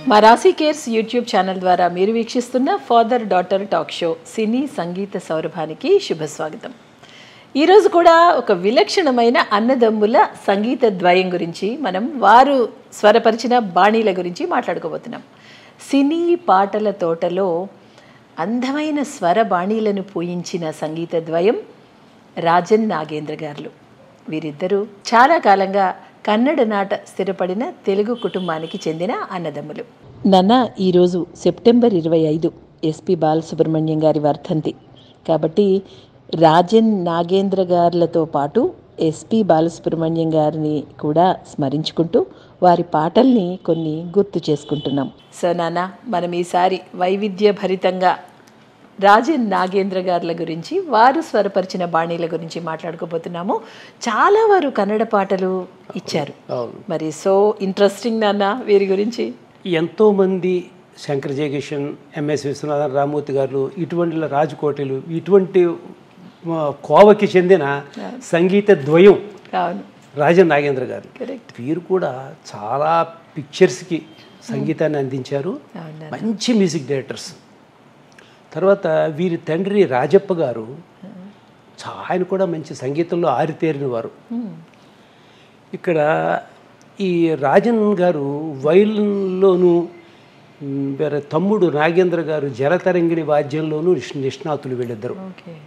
మా రాశి cares YouTube channel ద్వారా మీరు వీక్షిస్తున్న ఫాదర్ డాటర్ టాక్ షో సినీ సంగీత సౌరభానికి శుభ స్వాగతం ఈరోజు కూడా ఒక విలక్షణమైన అన్నదమ్ముల సంగీత ద్వయం గురించి మనం వారు స్వరపరిచిన బాణీల గురించి మాట్లాడుకోబోతున్నాం సినీ పాటల తోటలో అందమైన స్వర బాణీలను పూయించిన సంగీత ద్వయం రాజన్ నాగేంద్ర గారు వీరిద్దరూ చాలా కాలంగా కన్నడ నాట స్థిరపడిన తెలుగు కుటుంబానికి చెందిన అన్నదమ్ములు నన్న ఈరోజు సెప్టెంబర్ ఇరవై ఐదు ఎస్పి బాలసుబ్రహ్మణ్యం గారి వర్ధంతి కాబట్టి రాజన్ నాగేంద్ర గారులతో పాటు ఎస్పి బాలసుబ్రహ్మణ్యం గారిని కూడా స్మరించుకుంటూ వారి పాటల్ని కొన్ని గుర్తు చేసుకుంటున్నాం సో నాన్న మనం ఈసారి వైవిధ్య భరితంగా రాజన్ నాగేంద్ర గారుల గురించి వారు స్వరపరిచిన బాణీల గురించి మాట్లాడుకోబోతున్నాము చాలా వారు కన్నడ పాటలు ఇచ్చారు అవును మరి సో ఇంట్రెస్టింగ్ నాన్న వీరి గురించి ఎంతోమంది శంకర్ జయకిషన్ ఎంఎస్ విశ్వనాథన్ రామూర్తి గారు ఇటువంటి రాజకోటలు ఇటువంటి ఆ, కోవకి చెందిన సంగీత ద్వయం అవును రాజన్ నాగేంద్ర గారు కరెక్ట్ వీరు కూడా చాలా పిక్చర్స్కి సంగీతాన్ని అందించారు అవును మంచి మ్యూజిక్ డైరెక్టర్స్ తర్వాత వీరి తండ్రి రాజప్ప గారు చా- ఆయన కూడా మంచి సంగీతంలో ఆరితేరిన వారు ఇక్కడ ఈ రాజన్ గారు వైలిన్లోను మ్, వేరే తమ్ముడు నాగేంద్ర గారు జలతరంగిణి వాద్యంలోనూ నిష్- నిష్ణాతులు వీళ్ళిద్దరు ఓకే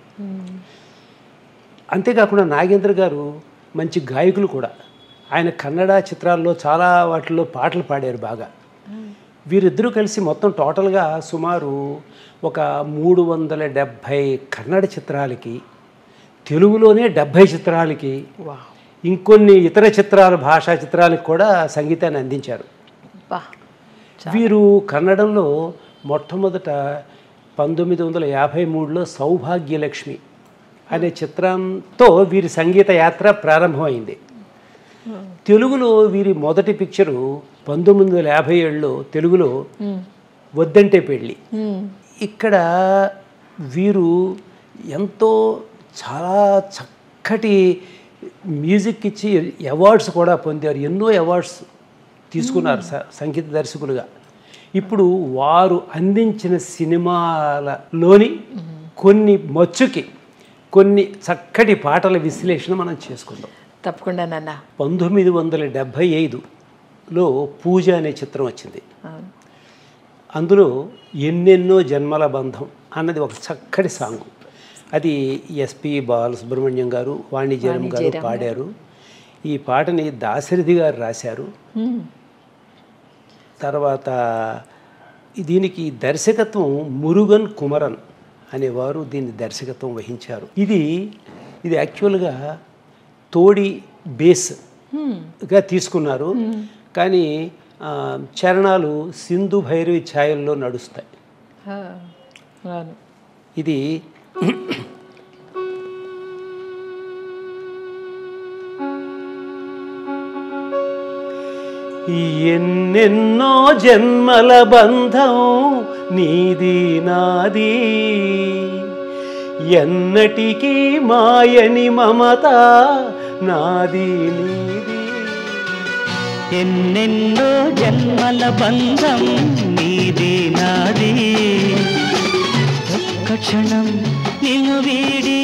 అంతేకాకుండా నాగేంద్ర గారు మంచి గాయకులు కూడా ఆయన కన్నడ చిత్రాల్లో చాలా వాటిల్లో పాటలు పాడారు బాగా వీరిద్దరూ కలిసి మొత్తం టోటల్గా సుమారు ఒక మూడు వందల డెబ్భై కన్నడ చిత్రాలకి తెలుగులోనే డెబ్భై చిత్రాలకి వా ఇంకొన్ని ఇతర చిత్రాల భాషా చిత్రాలకు కూడా సంగీతాన్ని అందించారు బా వీరు కన్నడంలో మొట్టమొదట పంతొమ్మిది వందల యాభై మూడులో సౌభాగ్యలక్ష్మి అనే చిత్రంతో వీరి సంగీత యాత్ర ప్రారంభమైంది తెలుగులో వీరి మొదటి పిక్చరు పంతొమ్మిది వందల యాభై ఏడులో తెలుగులో వద్దంటే పెళ్ళి ఇక్కడ వీరు ఎంతో చాలా చక్కటి మ్యూజిక్ ఇచ్చి అవార్డ్స్ కూడా పొందారు ఎన్నో అవార్డ్స్ తీసుకున్నారు స- సంగీత దర్శకులుగా ఇప్పుడు వారు అందించిన సినిమాలలోని కొన్ని మచ్చుకి కొన్ని చక్కటి పాటల విశ్లేషణ మనం చేసుకుందాం తప్పకుండా నాన్న పంతొమ్మిది వందల డెబ్భై ఐదులో పూజ అనే చిత్రం వచ్చింది అవును అందులో ఎన్నెన్నో జన్మల బంధం అన్నది ఒక చక్కటి సాంగ్ అది ఎస్పి బాలసుబ్రహ్మణ్యం గారు వాణిజ్యరం గారు పాడారు ఈ పాటని దాశరథి గారు రాశారు మ్మ్. తర్వాత దీనికి దర్శకత్వం మురుగన్ కుమరన్ అనేవారు దీన్ని దర్శకత్వం వహించారు ఇది ఇది యాక్చువల్గా తోడి బేస్గా తీసుకున్నారు కానీ ఆ, చరణాలు సింధు భైరవి ఛాయల్లో నడుస్తాయి ఆ, అవును ఇది ఎన్నెన్నో జన్మల బంధం నీది నాది ఎన్నటికీ మాయని మమత నాది నీది ఎన్నెన్నో జన్మల బంధం నీది నాది ఒక్క క్షణం నిన్ను వీడి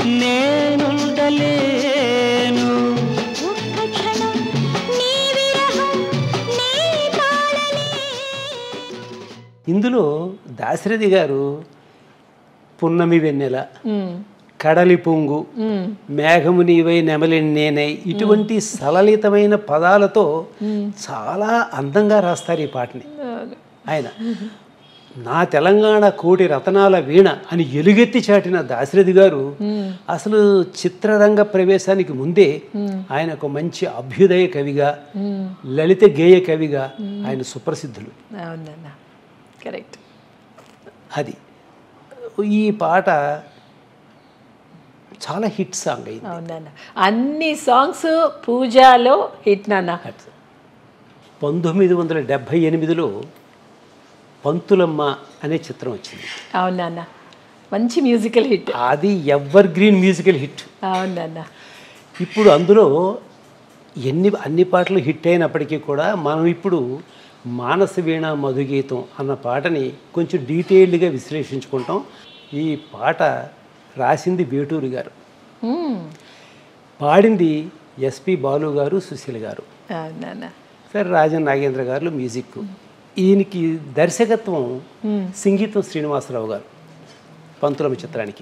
నేనుండలేను ఒక్క క్షణం నీ విరహం నీ తాళలే ఇందులో దాశరథి గారు పున్నమి వెన్నెల మ్మ్. కడలి పొంగు మ్మ్. మేఘము నీవై నెమలి నేనై ఇటువంటి సలలితమైన పదాలతో చాలా అందంగా రాస్తారు ఈ పాటని అవును. ఆయన నా తెలంగాణ కోటి రతనాల వీణ అని ఎలుగెత్తి చాటిన దాశరథి గారు అసలు చిత్రరంగ ప్రవేశానికి ముందే ఆయన ఒక మంచి అభ్యుదయ కవిగా లలిత గేయ కవిగా ఆయన సుప్రసిద్ధులు అవును నాన్న కరెక్ట్ అది ఈ పాట చాలా హిట్ సాంగ్ అయింది అవును నాన్న అన్ని సాంగ్స్ పూజలో హిట్ నాన్న పంతొమ్మిది వందల డెబ్భై ఎనిమిదిలో పంతులమ్మ అనే చిత్రం వచ్చింది అవును నాన్న మంచి మ్యూజికల్ హిట్ అది ఎవర్ గ్రీన్ మ్యూజికల్ హిట్ అవును నాన్న ఇప్పుడు అందులో ఎన్ని అన్ని పాటలు హిట్ అయినప్పటికీ కూడా మనం ఇప్పుడు మానస వీణ మధుగీతం అన్న పాటని కొంచెం డీటెయిల్డ్గా విశ్లేషించుకుంటాం ఈ పాట రాసింది వేటూరి గారు మ్మ్. పాడింది ఎస్పి బాలు గారు సుశీల్ గారు అవునా సరే రాజన్ నాగేంద్ర గారు మ్యూజిక్ ఈయనకి దర్శకత్వం సంగీతం శ్రీనివాసరావు గారు పంతులమ్మ చిత్రానికి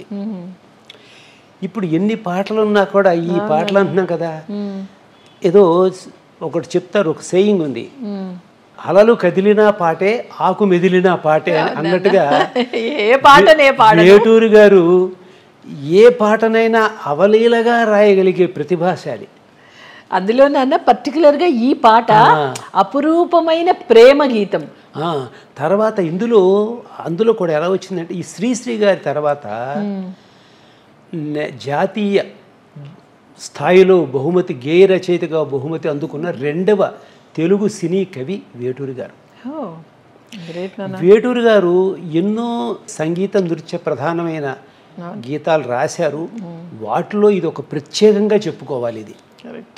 ఇప్పుడు ఎన్ని పాటలు ఉన్నా కూడా ఈ పాటలు అంటున్నాం కదా ఏదో ఒకటి చెప్తారు ఒక సేయింగ్ ఉంది అలలు కదిలినా పాటే ఆకు మెదిలినా పాటే అని అన్నట్టుగా ఏ పాటనే పాడ వేటూరు గారు ఏ పాటనైనా అవలీలగా రాయగలిగే ప్రతిభాశాలి అందులో నాన్న పర్టికులర్గా ఈ పాట అపురూపమైన ప్రేమ గీతం ఆ, తర్వాత ఇందులో అందులో కూడా ఎలా వచ్చిందంటే ఈ శ్రీశ్రీ గారి తర్వాత నే- జాతీయ స్థాయిలో బహుమతి గేయ రచయితగా బహుమతి అందుకున్న రెండవ తెలుగు సినీ కవి వేటూరి గారు ఓ గ్రేట్ నాన్న వేటూరి గారు ఎన్నో సంగీత నృత్య ప్రధానమైన గీతాలు రాశారు వాటిలో ఇది ఒక ప్రత్యేకంగా చెప్పుకోవాలి ఇది కరెక్ట్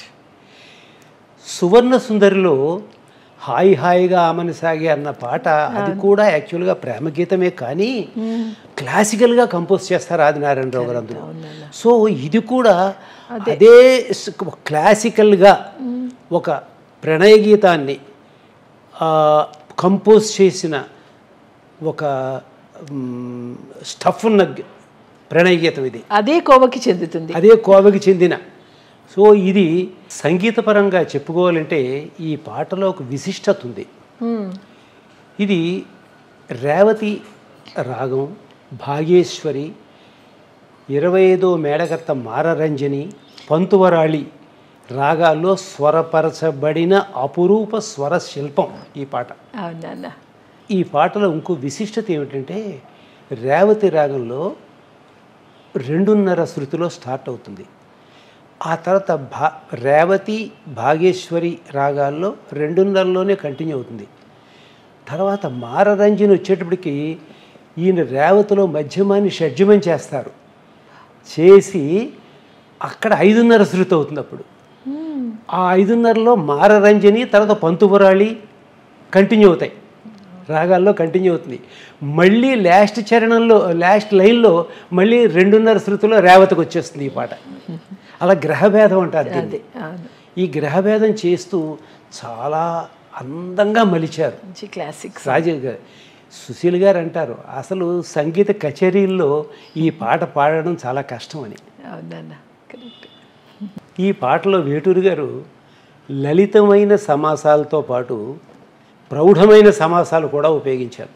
సువర్ణ సుందరిలో హాయి హాయిగా ఆమని సాగే అన్న పాట అది కూడా యాక్చువల్గా ప్రేమ గీతమే కానీ క్లాసికల్గా కంపోజ్ చేస్తారు ఆదినారాయణరావు గారు అందులో సో ఇది కూడా అదే స్- క్లాసికల్గా ఒక ప్రణయ గీతాన్ని ఆ, కంపోజ్ చేసిన ఒక మ్, స్టఫ్ ఉన్న గ- ప్రణయ గీతం ఇది అదే కోవకి చెందుతుంది అదే కోవకి చెందిన సో ఇది సంగీతపరంగా చెప్పుకోవాలంటే ఈ పాటలో ఒక విశిష్టత ఉంది మ్మ్. ఇది రేవతి రాగం భాగేశ్వరి ఇరవై ఐదో మేడకర్త మారరంజని పంతువరాళి రాగాల్లో స్వరపరచబడిన అపురూప స్వర శిల్పం ఈ పాట అవును నాన్న ఈ పాటలో ఇంకో విశిష్టత ఏమిటంటే రేవతి రాగంలో రెండున్నర శృతిలో స్టార్ట్ అవుతుంది ఆ తర్వాత భా రేవతి భాగేశ్వరి రాగాల్లో రెండున్నరలోనే కంటిన్యూ అవుతుంది తర్వాత మారరంజని వచ్చేటప్పటికి ఈయన రేవతిలో మధ్యమాన్ని షడ్జమం చేస్తారు చేసి అక్కడ ఐదున్నర శృతి అవుతుంది అప్పుడు ఆ ఐదున్నరలో మారరంజని తర్వాత పంతుపురాళి కంటిన్యూ అవుతాయి రాగాల్లో కంటిన్యూ అవుతుంది మళ్ళీ లాస్ట్ చరణంలో లాస్ట్ లైన్లో మళ్ళీ రెండున్నర శృతిలో రేవతికి వచ్చేస్తుంది ఈ పాట అలా గ్రహభేదం అంటారు దీన్ని. అదే అవును ఈ గ్రహభేదం చేస్తూ చాలా అందంగా మలిచారు మంచి క్లాసిక్స్ రాజీవ్ గారు సుశీల్ గారు అంటారు అసలు సంగీత కచేరీల్లో ఈ పాట పాడడం చాలా కష్టం అని అవును నాన్న కరెక్ట్ ఈ పాటలో వేటూరు గారు లలితమైన సమాసాలతో పాటు ప్రౌఢమైన సమాసాలు కూడా ఉపయోగించారు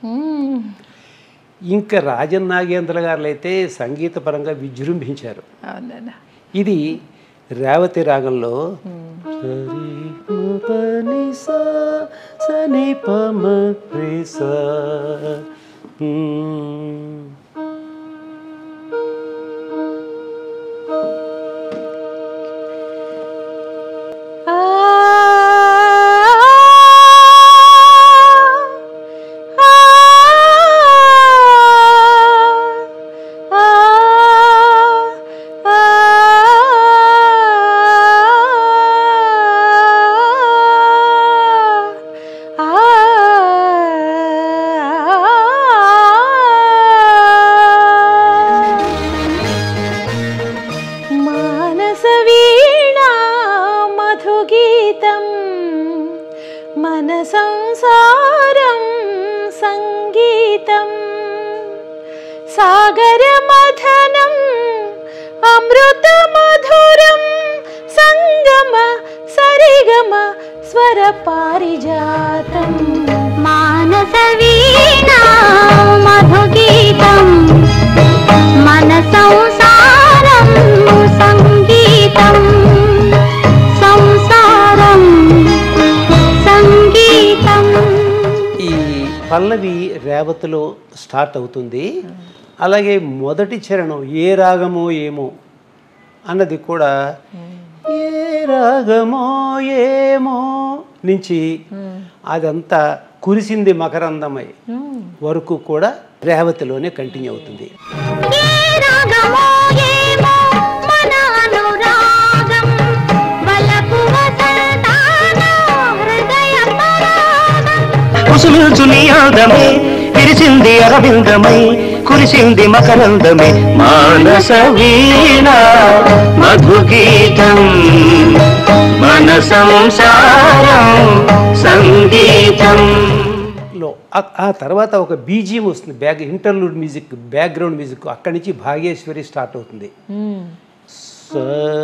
ఇంకా రాజన్ నాగేంద్ర గారు అయితే సంగీతపరంగా విజృంభించారు అవును నాన్న ఇది రేవతి రాగంలో సరి మ ప ని సా స ని ప మ రి సా. మ్మ్. ఆ మానసవీణా మధుగీతం మన సంసారం సంగీతం సాగరమథనం అమృత మధురం సంగమ సరిగమ స్వర పారిజాతం మానస వీణా మధుగీతం మన సంసారం సంగీతం సంసారం సంగీతం ఈ పల్లవి రేవతిలో స్టార్ట్ అవుతుంది అలాగే మొదటి చరణం ఏ రాగమో ఏమో అన్నది కూడా ఏ రాగమో ఏమో నుంచి అదంతా కురిసింది మకరందమై వరకు కూడా రేవతిలోనే కంటిన్యూ అవుతుంది ఏ రాగమో ఏమో మన అనురాగం వలపు వసంతాన హృదయ పరాగం అందమే విరిసింది అరవిందమై కురిసింది మకరందమే మానస వీణ మధుగీతం మన సంసారం సంగీతం లో ఆ- ఆ తర్వాత ఒక బీజియం వస్తుంది back interlude music background music అక్కడి నుంచి భాగేశ్వరి స్టార్ట్ అవుతుంది స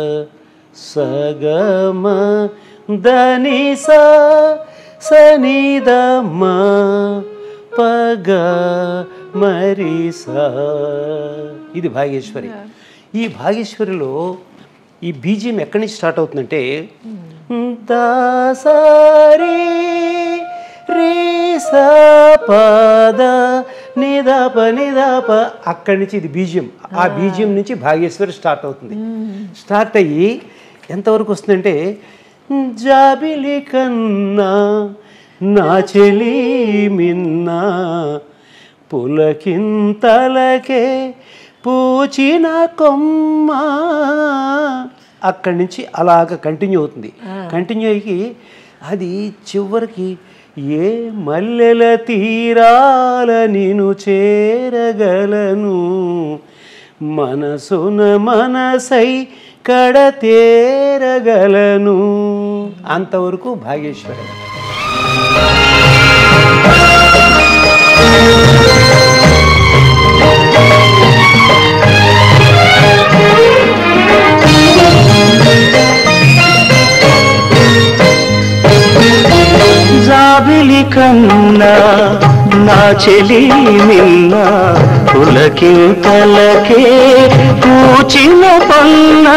సగమ దని స సనిదమ పగ మరి స ఇది భాగేశ్వరి ఈ భాగేశ్వరిలో ఈ బీజియం ఎక్కడి నుంచి స్టార్ట్ అవుతుందంటే దాసరి రే స పద నిదాప నిదాప అక్కడి నుంచి ఇది బీజియం ఆ బీజియం నుంచి భాగేశ్వరి స్టార్ట్ అవుతుంది స్టార్ట్ అయ్యి ఎంతవరకు వస్తుందంటే జాబిలి కన్నా నా చెలి మిన్నా పులకింతలకే పూచిన కొమ్మ అక్కడి నుంచి అలాగ కంటిన్యూ అవుతుంది కంటిన్యూ అయ్యి అది చివరికి ఏ మల్లెల తీరాల నేను చేరగలను మనసున మనసై కడ తేరగలను అంతవరకు భాగేశ్వరి జాబిలి కన్నా నా చెలి నిన్న పులకింతలకే పూచిన పన్న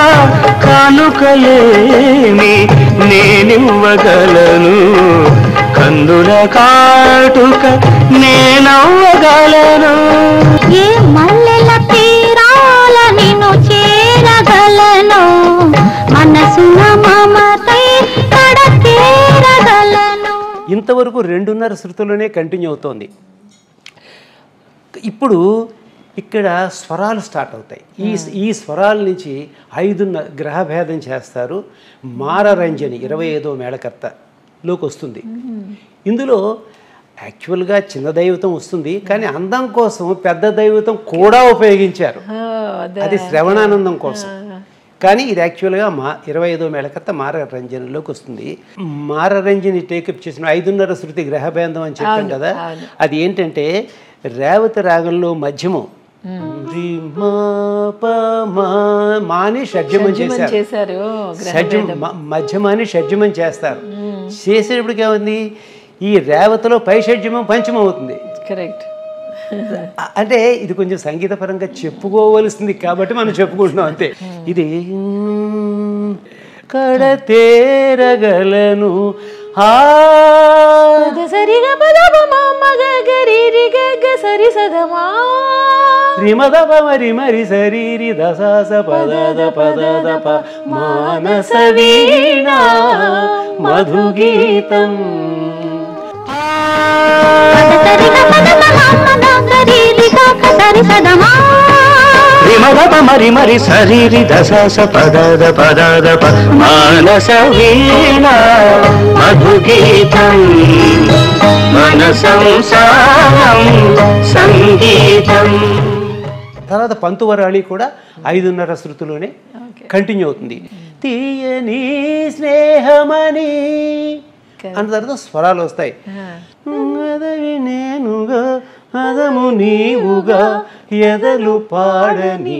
కానుకలేమి నేనివ్వగలను కందుల కాటుక నేనవ్వగలను ఏ మల్లెల తీరాల నిన్ను చేరగలను మనసున మమతై కడ తీరగలను ఇంతవరకు రెండున్నర శృతుల్లోనే కంటిన్యూ అవుతోంది ఇప్పుడు ఇక్కడ స్వరాలు స్టార్ట్ అవుతాయి ఈ ఈ స్వరాల నుంచి ఐదున్న గ్రహభేదం చేస్తారు మారరంజని ఇరవై ఐదో మేళకర్తలోకి వస్తుంది ఇందులో యాక్చువల్గా చిన్న దైవతం వస్తుంది కానీ అందం కోసం పెద్ద దైవతం కూడా ఉపయోగించారు ఆ, అదే. అది శ్రవణానందం కోసం కానీ ఇది యాక్చువల్గా మా ఇరవై ఐదో మేళకర్త మారరంజనిలోకి వస్తుంది మారరంజని టేకప్ చేసిన ఐదున్నర శృతి గ్రహభేదం అని చెప్పాం కదా అది ఏంటంటే రేవతి రాగంలో మధ్యమం రి, మా, ప, మా, మాని షడ్జమం షడ్జమం చేశారు చేశారు షడ్జం మ- మధ్యమాన్ని షడ్జమం చేస్తారు చేసేటప్పటికి ఏముంది ఈ రేవతిలో పై షడ్జమం పంచమం అవుతుంది కరెక్ట్ అ- అంటే ఇది కొంచెం సంగీతపరంగా చెప్పుకోవలసింది కాబట్టి మనం చెప్పుకుంటున్నాం అంతే ఇది కడ తేరగలను ఆ సరిగా పదవ మగ గరి రి గ సరి సదమా రిమద మరి మరి శరీరి దశాస పదద పదద ప మానస వీణ మధుగీతం సరిగ పదమ మమ గరి రిగ సరి సదమా విమగప మరి మరి శరీరి దశాస పదద పదద ప మానస వీణ మధుగీతం మన సంసారం సంగీతం తర్వాత పంతువరాళి కూడా ఐదున్నర శృతులోనే కంటిన్యూ అవుతుంది తీయని స్నేహమని అన్న తర్వాత స్వరాలు వస్తాయి అదవి నేనుగా అదము నీవుగా ఎదలు పాడని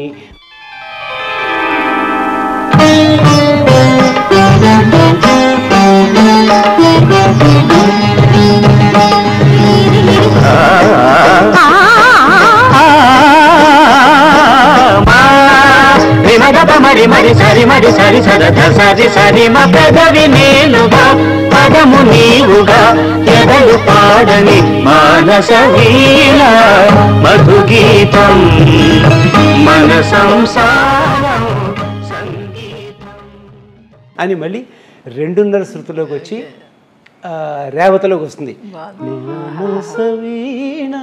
విమగప మరి మరి సరి మరి సరి సద సరి సరి మ పెదవి నేనుగా పదము నీవుగా ఎదలు పాడని మానస వీణ మధుగీతం మన సంసారం సంగీతం అని మళ్ళీ రెండున్నర శృతిలోకి వచ్చి ఆ, రేవతలోకి వస్తుంది మానస వీణ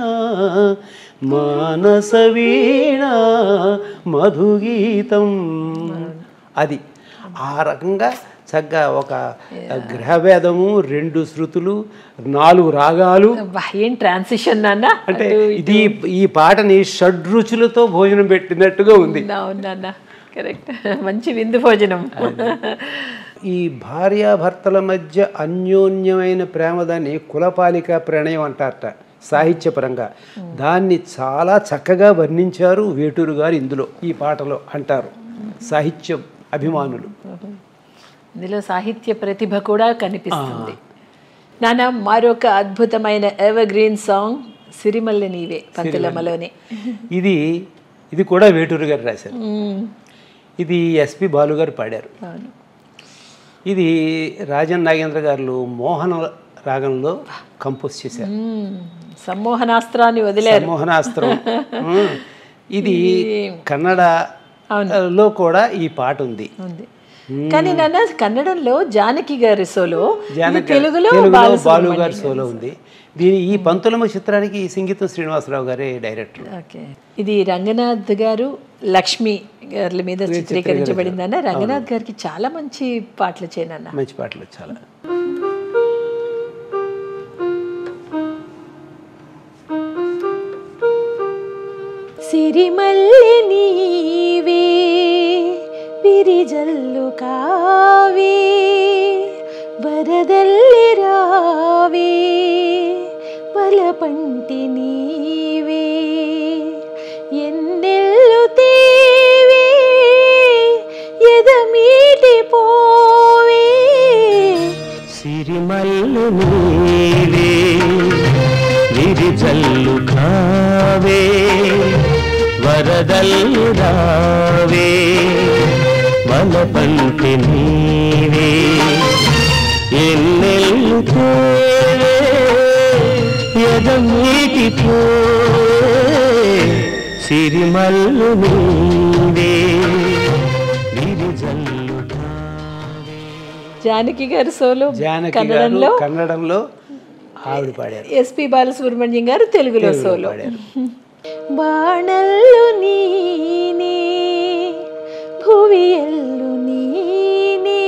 మానస వీణ మధుగీతం అది ఆ రకంగా చక్కగా ఒక గ్రహభేదము రెండు శృతులు నాలుగు రాగాలు అబ్బా, ఏం ట్రాన్సిషన్ నాన్న అంటే ఇది ఈ పాటని షడ్రుచులతో భోజనం పెట్టినట్టుగా ఉంది అవునన్న కరెక్ట్ మంచి విందు భోజనం ఈ భార్యాభర్తల మధ్య అన్యోన్యమైన ప్రేమ దాన్ని కులపాలిక ప్రణయం అంటారట సాహిత్యపరంగా దాన్ని చాలా చక్కగా వర్ణించారు వేటూరు గారు ఇందులో ఈ పాటలో అంటారు సాహిత్య అభిమానులు ఇందులో సాహిత్య ప్రతిభ కూడా కనిపిస్తుంది నాన్న మరొక అద్భుతమైన ఎవర్ గ్రీన్ సాంగ్ సిరిమల్లె నీవే పంతులమ్మలోనే ఇది ఇది కూడా వేటూరు గారు రాశారు ఇది ఎస్పి బాలు గారు పాడారు అవును ఇది రాజన్ నాగేంద్ర గారు మోహన రాగంలో కంపోజ్ చేశారు మ్మ్. సమ్మోహనాస్త్రాన్ని వదిలేరు మోహనాస్త్రం ఉమ్. ఇది కన్నడలో కూడా ఈ పాట ఉంది ఉంది కానీ నాన్న కన్నడంలో జానకి గారి సోలో జానకి తెలుగులో తెలుగులో బాలు బాలసుబ్రహ్మణ్యం గారి సోలో ఉంది దీని ఈ పంతులమ్మ చిత్రానికి ఈ సంగీతం శ్రీనివాసరావు గారే డైరెక్టర్ ఓకే ఇది రంగనాథ్ గారు లక్ష్మి గారి మీద చిత్రీకరించబడిందన్న రంగనాథ్ గారికి చాలా మంచి పాటలు చేయనన్న మంచి పాటలు చాలా సిరిమల్లె నీవే విరిజల్లు కావే వరదల్లి రావే వలపంటి నీవే ఎన్నెల్లు తేవే ఎదమీటి పోవే సిరిమల్లు నీవే విరిజల్లు కావే వరదల్లు రావే వలపంటి నీవే ఎన్నెల్లు తేవే ఎదమీటి పోవే సిరిమల్లు నీవే విరిజల్లు జానకి గారి సోలో జానకి గారు కన్నడంలో కన్నడంలో ఆవిడ పాడారు ఎస్పి బాలసుబ్రహ్మణ్యం గారు తెలుగులో సోలో పాడారు బాణల్లు నీనే భువియల్లు నీనే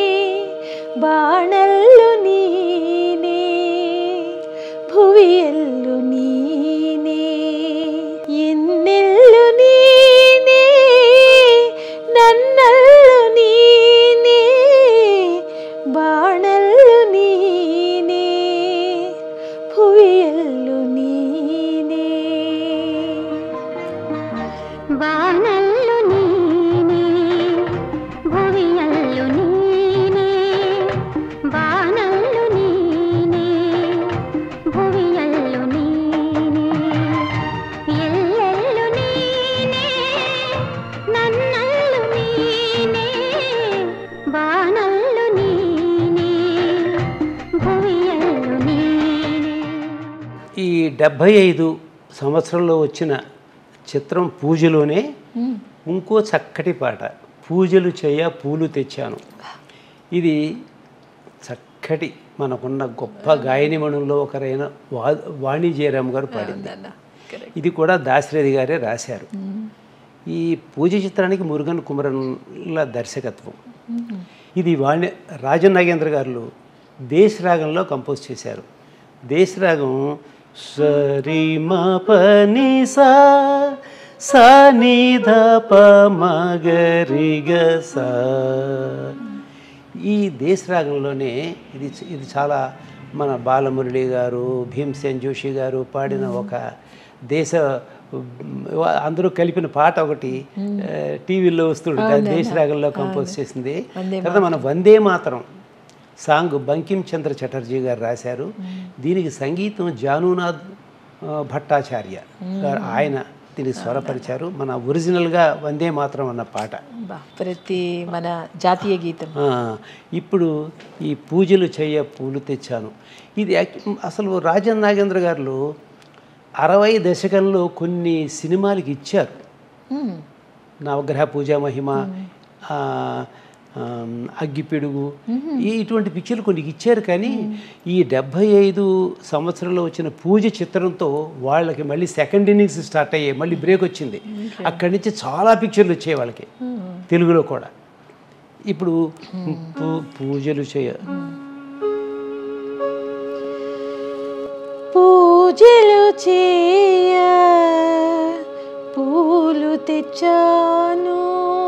బాణల్లు నీనే భువియల్లు నీనే ఎన్నెల్లు నీనే నన్నల్లు నీనే బాణల్లు నీనే భువియల్లు నీనే బాణల్లు నీనే భువియల్లు నీనే బాణల్లు నీనే భువియల్లు నీనే ఎల్లెల్లు నీనే నన్నల్లు నీనే బాణల్లు నీనే భువియల్లు నీనే ఈ డెబ్భై ఐదు సంవత్సరంలో వచ్చిన చిత్రం పూజలోనే ఇంకో చక్కటి పాట పూజలు చేయ పూలు తెచ్చాను ఇది చక్కటి మనకున్న గొప్ప గాయనిమణుల్లో ఒకరైన వా వాణి జయరామ్ గారు పాడింది ఇది కూడా దాశరథి గారే రాశారు ఈ పూజ చిత్రానికి మురుగన్ కుమరన్ల దర్శకత్వం ఇది వాణి రాజన్ నాగేంద్ర గారు దేశరాగంలో కంపోజ్ చేశారు దేశరాగం సరి మ పని సా సా ని ధ ప మ గ రి గ సా ఈ దేశరాగంలోనే ఇది ఇది చాలా మన బాలమురళి గారు భీమ్సేన్ జోషి గారు పాడిన ఒక దేశ అందరూ కలిపిన పాట ఒకటి ఆ, టీవీలో వస్తుంటుంది దేశరాగంలో కంపోజ్ చేసింది తర్వాత మన వందే మాతరం సాంగ్ బంకిం చంద్ర చటర్జీ గారు రాశారు దీనికి సంగీతం జానునాథ్ ఆ, భట్టాచార్య గారు ఆయన దీనికి స్వరపరిచారు మన ఒరిజినల్గా వందే మాత్రం అన్న పాట బా, ప్రతి మన జాతీయ గీతం ఆ, ఇప్పుడు ఈ పూజలు చెయ్య పూలు తెచ్చాను ఇది యాక్- అసలు రాజన్ నాగేంద్ర గారు అరవై దశకంలో కొన్ని సినిమాలకి ఇచ్చారు మ్మ్. నవగ్రహ పూజా మహిమ ఆ, ఆమ్, అగ్గిపెడుగు ఈ ఇటువంటి పిక్చర్లు కొన్ని ఇచ్చారు కానీ ఈ డెబ్భై ఐదు సంవత్సరంలో వచ్చిన పూజ చిత్రంతో వాళ్ళకి మళ్ళీ సెకండ్ ఇన్నింగ్స్ స్టార్ట్ అయ్యాయి మళ్ళీ బ్రేక్ వచ్చింది అక్కడి నుంచి చాలా పిక్చర్లు వచ్చాయి వాళ్ళకి తెలుగులో కూడా ఇప్పుడు పూ- పూజలు చేయ పూజలు చేయ పూలు తెచ్చాను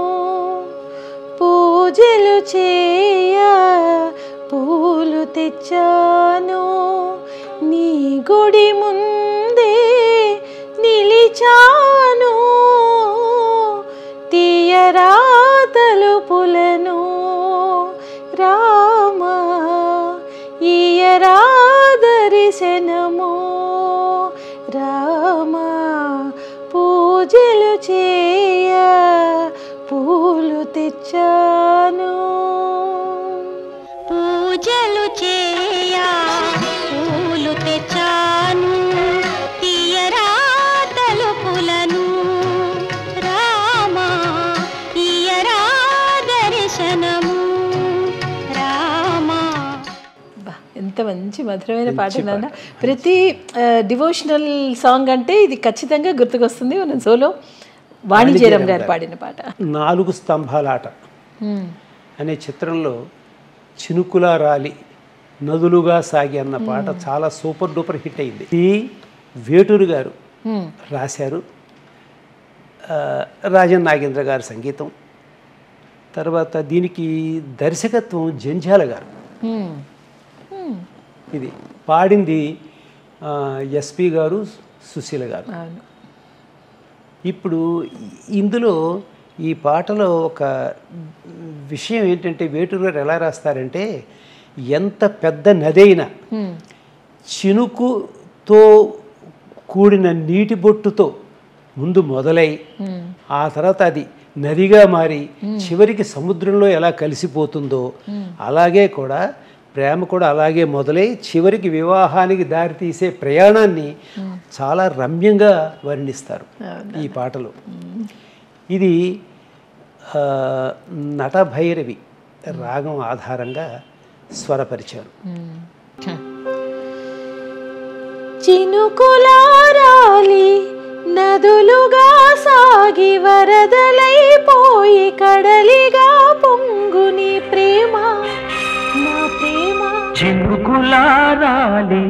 పూజలు చేయ పూలు తెచ్చాను నీ గుడి ముందే నిలిచాను తీయరా తలుపులను రామా ఈయరా దర్శనము రామా పూజలు చేయ పూలు తెచ్చాను పూజలు చేయా పూలు తెచ్చాను తీయరా తలుపులను రామా తీయరా దర్శనము రామా బా, ఎంత మంచి మధురమైన పాట నాన్న ప్రతి డివోషనల్ సాంగ్ అంటే ఇది ఖచ్చితంగా గుర్తుకొస్తుంది మనం సోలో వాణిజ్యరం గారు పాడిన పాట నాలుగు స్తంభాల ఆట అనే చిత్రంలో చినుకుల రాలి నదులుగా సాగి అన్న పాట చాలా సూపర్ డూపర్ హిట్ అయింది ఈ వేటూరు గారు రాశారు ఆ, రాజన్ నాగేంద్ర గారి సంగీతం తర్వాత దీనికి దర్శకత్వం జంధ్యాల గారు ఇది పాడింది ఎస్పి గారు సుశీల గారు అవును ఇప్పుడు ఇందులో ఈ పాటలో ఒక విషయం ఏంటంటే వేటూరు గారు ఎలా రాస్తారంటే ఎంత పెద్ద నదైనా చినుకుతో కూడిన నీటి బొట్టుతో ముందు మొదలై ఆ తర్వాత అది నదిగా మారి చివరికి సముద్రంలో ఎలా కలిసిపోతుందో అలాగే కూడా ప్రేమ కూడా అలాగే మొదలై చివరికి వివాహానికి దారితీసే ప్రయాణాన్ని చాలా రమ్యంగా వర్ణిస్తారు ఈ పాటలో ఇది ఆ, నటభైరవి రాగం ఆధారంగా స్వరపరిచారు చినుకులారాలి నదులుగా సాగి వరదలైపోయి కడలిగా పొంగుని ప్రేమ నా ప్రేమ చినుకులారాలి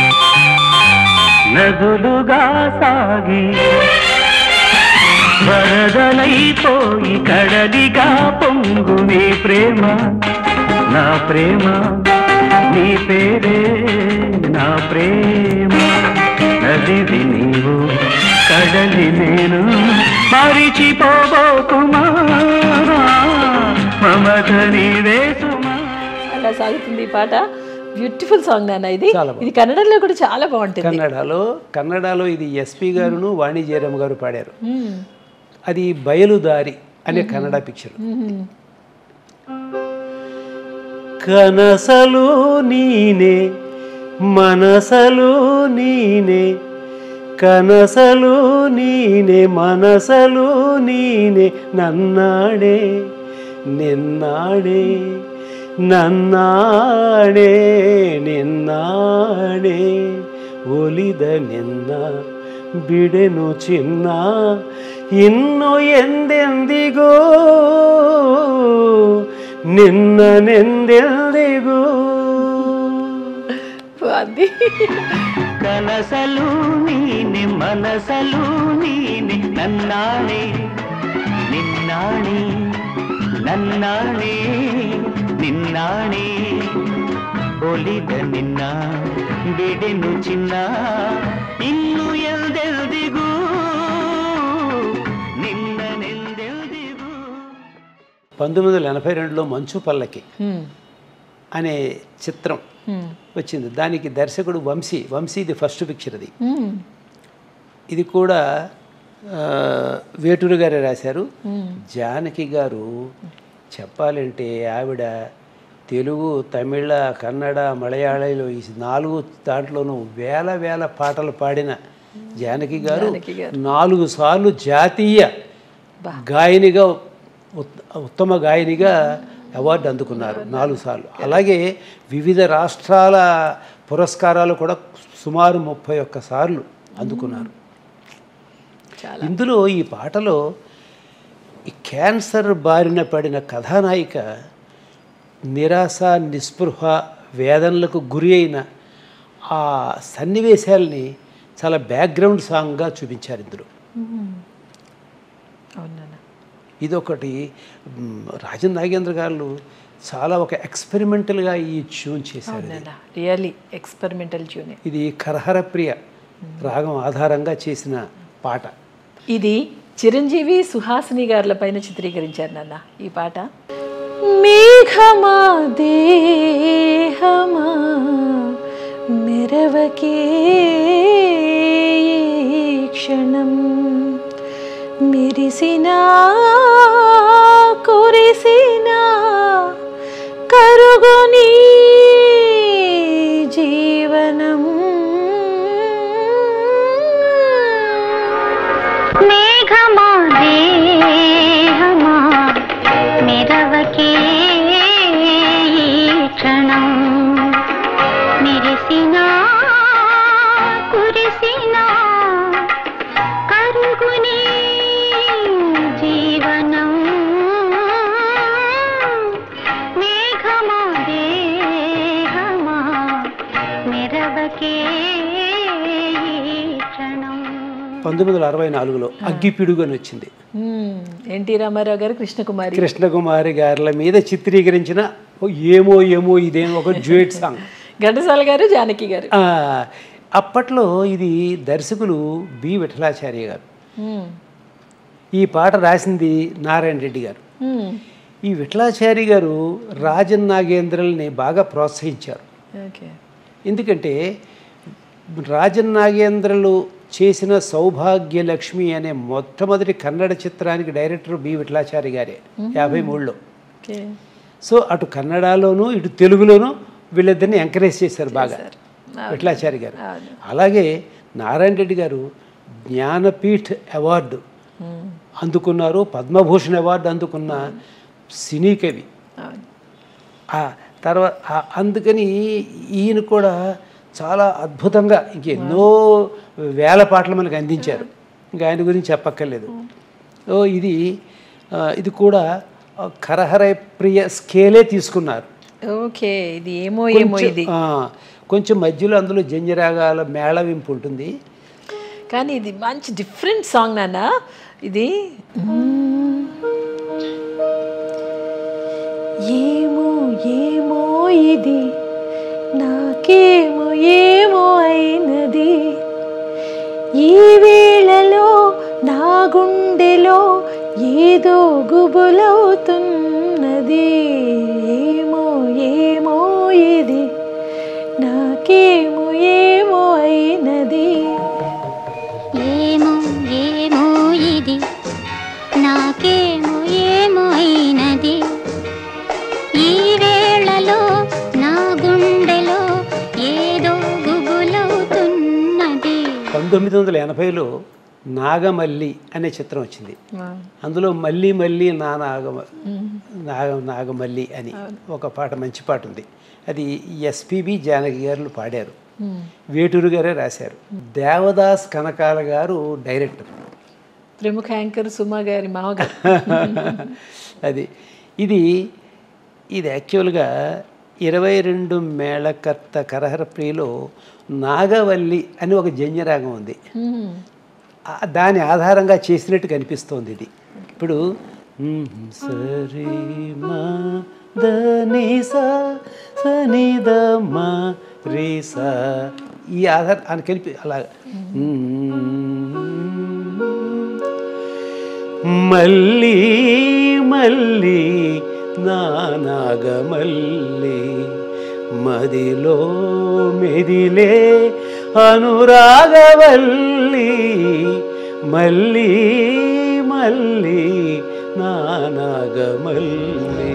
నదులుగా సాగి వరదలైపోయి కడలిగా పొంగు నీ ప్రేమ నా ప్రేమ నీ పేరే నా ప్రేమ నదివి నీవు కడలి నేను మరిచిపోబోకుమా మమత నీవే సుమా అలా సాగుతుంది ఈ పాట బ్యూటిఫుల్ సాంగ్ నాన్న ఇది చాలా బాగుంది. ఇది కన్నడలో కూడా చాలా బాగుంటుంది కన్నడలో కన్నడలో ఇది ఎస్పి గారును వాణి జయరామ్ గారు పాడారు అది బయలుదారి అనే కన్నడ పిక్చర్ కనసలు నీనే మనసలు నీనే కనసలు నీనే మనసలు నీనే నన్నాడే నిన్నాడే ನನ್ನಾಣೆ ನಿನ್ನಾಣೆ ಒಲಿದ ನಿನ್ನ ಬಿಡೆನು ಚಿನ್ನ ಇನ್ನು ಎಂದೆಂದಿಗೂ ನಿನ್ನನೆಂದೆಂದಿಗೂ బాగుంది ಕನಸಲು ನೀನೆ ಮನಸಲು ನೀನೆ ನನ್ನಾಣೆ ನಿನ್ನಾಣೆ ನನ್ನಾಣೆ ನಿನ್ನಾಣೆ ಒಲಿದ ನಿನ್ನ ಬಿಡೆನು ಚಿನ್ನ ಇನ್ನು ಎಲ್ದೆಲ್ದಿಗೂ ನಿನ್ನನೆಂದೆಲ್ದಿಗೂ పంతొమ్మిది వందల ఎనభై రెండులో మంచు పల్లకి అనే చిత్రం వచ్చింది దానికి దర్శకుడు వంశీ వంశీ ఇది ఫస్ట్ పిక్చర్ అది ఇది కూడా ఆ, వేటూరు గారే రాశారు జానకి గారు చెప్పాలంటే ఆవిడ తెలుగు తమిళ కన్నడ మలయాళంలో ఈ నాలుగు దాంట్లోనూ వేల వేల పాటలు పాడిన జానకి గారు జానకి గారు. నాలుగు సార్లు జాతీయ గాయనిగా ఉత్- ఉత్తమ గాయనిగా అవార్డు అందుకున్నారు నాలుగు సార్లు అలాగే వివిధ రాష్ట్రాల పురస్కారాలు కూడా సుమారు ముప్పై ఒక్క సార్లు అందుకున్నారు చాలా ఇందులో ఈ పాటలో ఈ క్యాన్సర్ బారిన పడిన కథానాయిక నిరాశ నిస్పృహ వేదనలకు గురి అయిన ఆ సన్నివేశాల్ని చాలా బ్యాక్గ్రౌండ్ సాంగ్గా చూపించారు ఇందులో అవును నాన్న ఇదొకటి మ్, రాజన్ నాగేంద్ర గారు చాలా ఒక ఎక్స్పెరిమెంటల్గా ఈ ట్యూన్ చేశారు ఇది. నాన్న రియల్లీ ఎక్స్పెరిమెంటల్ ట్యూనే ఇది కరహర ప్రియ రాగం ఆధారంగా చేసిన పాట ఇది చిరంజీవి సుహాసిని గారుల పైన చిత్రీకరించారు నాన్న ఈ పాట మేఘమా దేహమా మెరవకే ఈ క్షణం మెరిసిన కురిసిన కరుగుని జీవనం మేఘమా దేహమా మెరవకే ఈ క్షణం మెరిసిన కురిసిన కరుగుని జీవనం మేఘమా దేహమా మెరవకే ఈ క్షణం పంతొమ్మిది వందల అరవై నాలుగులో అగ్గిపిడుగు అని వచ్చింది మ్మ్. ఎన్టీ రామారావు గారు కృష్ణకుమారి కృష్ణకుమారి గారుల మీద చిత్రీకరించిన ఓ ఏమో ఏమో ఇదేమో ఒక డ్యూయట్ సాంగ్ ఘంటసాల గారు జానకి గారు ఆ, అప్పట్లో ఇది దర్శకులు బి విఠలాచార్య గారు మ్మ్. ఈ పాట రాసింది నారాయణ రెడ్డి గారు మ్మ్. ఈ విఠలాచారి గారు రాజన్ నాగేంద్రల్ని బాగా ప్రోత్సహించారు ఓకే ఎందుకంటే రాజన్ నాగేంద్రలు చేసిన సౌభాగ్య లక్ష్మి అనే మొట్టమొదటి కన్నడ చిత్రానికి డైరెక్టర్ బి విఠలాచారి గారే యాభై మూడులో ఓకే సో అటు కన్నడలోను ఇటు తెలుగులోను వీళ్ళిద్దరిని ఎంకరేజ్ చేశారు బాగా విఠలాచారి గారు అలాగే నారాయణ రెడ్డి గారు జ్ఞానపీఠ్ అవార్డు అందుకున్నారు పద్మభూషణ్ అవార్డు అందుకున్న సినీ కవి అవును ఆ తర్వాత ఆ- అందుకని ఈయన కూడా చాలా అద్భుతంగా ఇంకెన్నో వేల పాటలు మనకు అందించారు ఇంకా ఆయన గురించి చెప్పక్కర్లేదు ఓ ఇది ఆ, ఇది కూడా ఆ, కరహర ప్రియ స్కేలే తీసుకున్నారు ఓకే ఇది ఏమో ఏమో కొంచెం- ఇది ఆ, కొంచెం మధ్యలో అందులో జంజరాగాల మేళవింపు ఉంటుంది కానీ ఇది మంచి డిఫరెంట్ సాంగ్ నాన్న ఇది ఏమో ఏమో ఇది నాకేమో ఏమో అయినది ఈ వేళలో నా గుండెలో ఏదో గుబులవుతున్నది ఏమో ఏమో ఇది నాకేమో ఏమో అయినది ఏమో ఏమో ఇది నాకేమో ఏమో అయినది ఈ వేళలో నా గుండెలో ఏదో గుబులవుతున్నది పంతొమ్మిది వందల ఎనభైలో నాగమల్లి అనే చిత్రం వచ్చింది అందులో మళ్ళీ మళ్ళీ నా నాగమ నాగ నాగమల్లి అని ఒక పాట మంచి పాట ఉంది అది ఎస్పిబి జానకి గారు పాడారు వేటూరు గారే రాశారు దేవదాస్ కనకాల గారు డైరెక్టర్ ప్రముఖ యాంకర్ సుమా గారి మామగారు అది ఇది ఇది యాక్చువల్గా ఇరవై రెండు మేళకర్త కరహర ప్రియులో నాగవల్లి అని ఒక జన్యరాగం ఉంది మ్మ్. ఆ దాని ఆధారంగా చేసినట్టు కనిపిస్తోంది ఇది ఇప్పుడు మ్మ్, సరి మా దని సా సని ద మా రి సా ఈ ఆధార అని కలిపి అలా మళ్ళీ మళ్ళీ నానాగమల్లి మదిలో మెదిలే అనురాగవల్లి మళ్ళీ మళ్ళీ నానాగమల్లి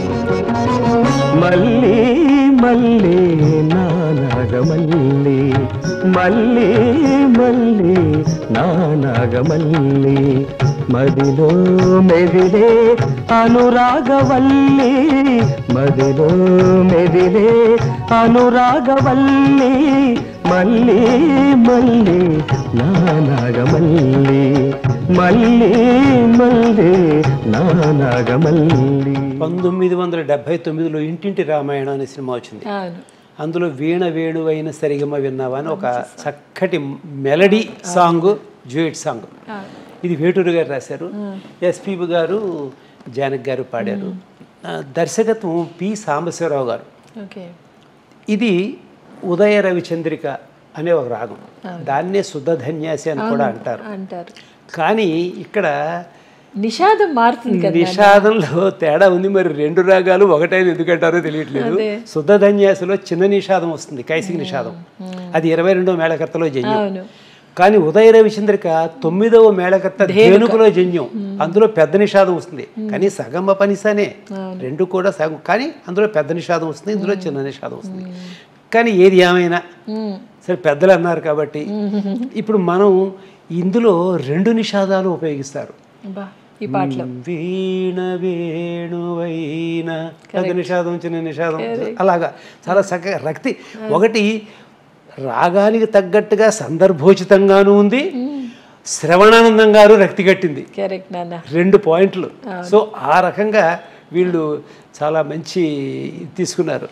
మళ్ళీ మళ్ళీ నానాగమల్లి మళ్ళీ మళ్ళీ నానాగమల్లి మదిలో మెదిలే అనురాగవల్లి మదిలో మెదిలే అనురాగవల్లి మళ్ళీ మళ్ళీ నానాగమల్లి మళ్ళీ మళ్ళీ నా నాగమల్లి పంతొమ్మిది వందల డెబ్భై తొమ్మిదిలో ఇంటింటి రామాయణం అనే సినిమా వచ్చింది అవును అందులో వీణ వేణువైన సరిగమ విన్నావా అని ఒక చక్కటి మెలడీ సాంగ్ జ్యూయిట్ సాంగ్ ఇది వేటూరు గారు రాశారు ఎస్పీబి గారు జానక్ గారు పాడారు ఆ, దర్శకత్వం పి సాంబశివరావు గారు ఓకే ఇది ఉదయ రవిచంద్రిక అనే ఒక రాగం దాన్నే శుద్ధధన్యాసి అని కూడా అంటారు అంటారు కానీ ఇక్కడ నిషాదం మారుతుంది కదా నిషాదంలో తేడా ఉంది మరి రెండు రాగాలు ఒకటైన ఎందుకంటారో తెలియట్లేదు శుద్ధధన్యాసలో చిన్న నిషాదం వస్తుంది కైసిక నిషాదం అది ఇరవై రెండో మేళకర్తలో జన్యం అవును కానీ ఉదయ రవిచంద్రిక తొమ్మిదవ మేళకర్త ధేనుకులో జన్యం అందులో పెద్ద నిషాదం వస్తుంది కానీ సగమ పనిసనే రెండు కూడా సగం కానీ అందులో పెద్ద నిషాదం వస్తుంది ఇందులో చిన్న నిషాదం వస్తుంది కానీ ఏది ఏమైనా సరే పెద్దలు అన్నారు కాబట్టి ఇప్పుడు మనం ఇందులో రెండు నిషాదాలు ఉపయోగిస్తారు బా ఈ పాటలో వీణ వేణువైన పెద్ద నిషాదం చిన్న నిషాదం అలాగా చాలా చక్కగా రక్తి ఒకటి రాగానికి తగ్గట్టుగా సందర్భోచితంగాను ఉంది శ్రవణానందం గారు రక్తి కట్టింది కరెక్ట్ నాన్న రెండు పాయింట్లు సో ఆ రకంగా వీళ్ళు చాలా మంచి ఇది తీసుకున్నారు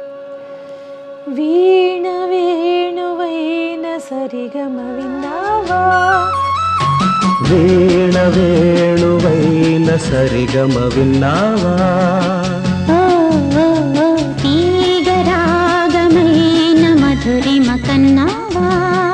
వీణ వేణువైన సరిగమ విన్నావా వీణ వేణువైన సరిగమ విన్నావా ఓ ఓ ఓ తీగరాగమైన మధురిమ కన్నావా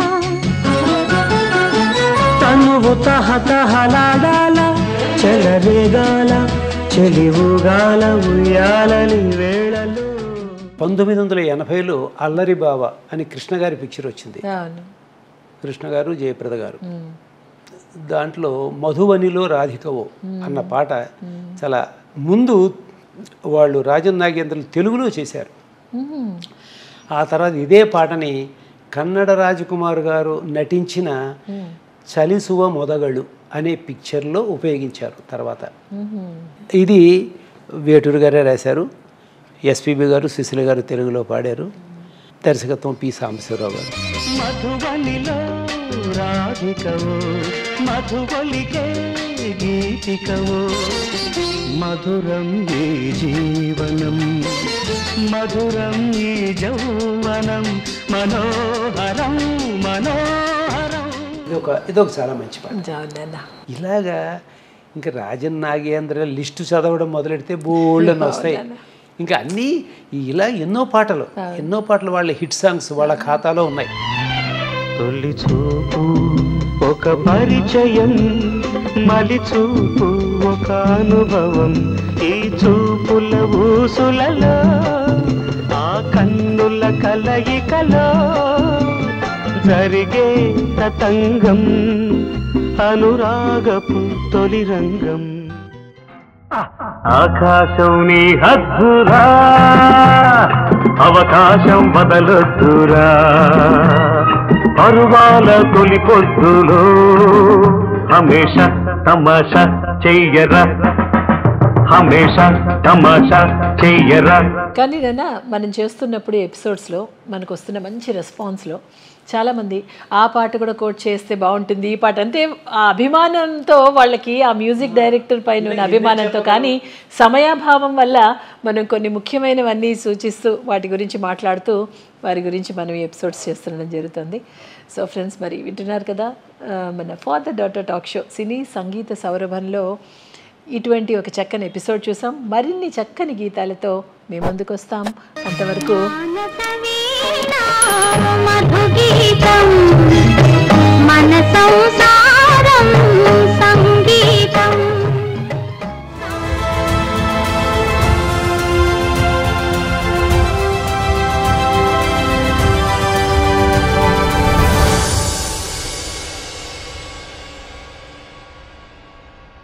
తనువు తహతహలాడాల చెలరేగాల చెలివుగాల ఉయ్యాలని వేళలు పంతొమ్మిది వందల ఎనభైలో అల్లరి బావ అని కృష్ణ గారి పిక్చర్ వచ్చింది అవును కృష్ణ గారు జయప్రద గారు దాంట్లో మధువనిలో రాధికవో అన్న పాట చాలా ముందు వాళ్ళు రాజన్ నాగేంద్రలు తెలుగులో చేశారు ఆ తర్వాత ఇదే పాటని కన్నడ రాజకుమార్ గారు నటించిన చలిసువ మొదగళ్ళు అనే పిక్చర్లో ఉపయోగించారు తర్వాత ఇది వేటూరు గారే రాశారు ఎస్పీబి గారు సుశీల గారు తెలుగులో పాడారు దర్శకత్వం పి సాంబశివరావు గారు మధువనిలో రాధికవో మధువలికే గీతికవో మధురం ఈ జీవనం మధురం ఈ జౌవనం మనోహరం మనోహరం ఇదొక ఇదొక చాలా మంచి పాట చాలు నాన్న ఇలాగా ఇంకా రాజన్ నాగేంద్ర లిస్టు చదవడం మొదలెడితే బోల్డ్ అని వస్తాయి ఇంకా అన్నీ ఇలా ఎన్నో పాటలు ఎన్నో పాటలు వాళ్ళ హిట్ సాంగ్స్ వాళ్ళ ఖాతాలో ఉన్నాయి తొలి చూపు ఒక పరిచయం మలి చూపు ఒక అనుభవం ఈ చూపుల ఊసులలో ఆ కన్నుల కలయికలో జరిగే తతంగం అనురాగపు తొలి రంగం ఆకాశం నీ హద్దురా అవకాశం వదలొద్దురా పరువాల తొలి పొద్దులో హమేష తమాషా చెయ్యరా హమేష తమాషా చెయ్యరా కానీ నాన్న మనం చేస్తున్నప్పుడు ఎపిసోడ్స్లో మనకు వస్తున్న మంచి రెస్పాన్స్లో చాలామంది ఆ పాట కూడా కోట్ చేస్తే బాగుంటుంది ఈ పాట అంటే ఆ అభిమానంతో వాళ్ళకి ఆ మ్యూజిక్ డైరెక్టర్ పైన ఉన్న అభిమానంతో కానీ సమయాభావం వల్ల మనం కొన్ని ముఖ్యమైనవన్నీ సూచిస్తూ వాటి గురించి మాట్లాడుతూ వారి గురించి మనం ఎపిసోడ్స్ చేస్తుండడం జరుగుతుంది సో ఫ్రెండ్స్ మరి వింటున్నారు కదా ఆ, మన ఫాదర్ డాటర్ టాక్ షో సినీ సంగీత సౌరభంలో ఇటువంటి ఒక చక్కని ఎపిసోడ్ చూసాం మరిన్ని చక్కని గీతాలతో మేము ముందుకు వస్తాం అంతవరకు మానస వీణా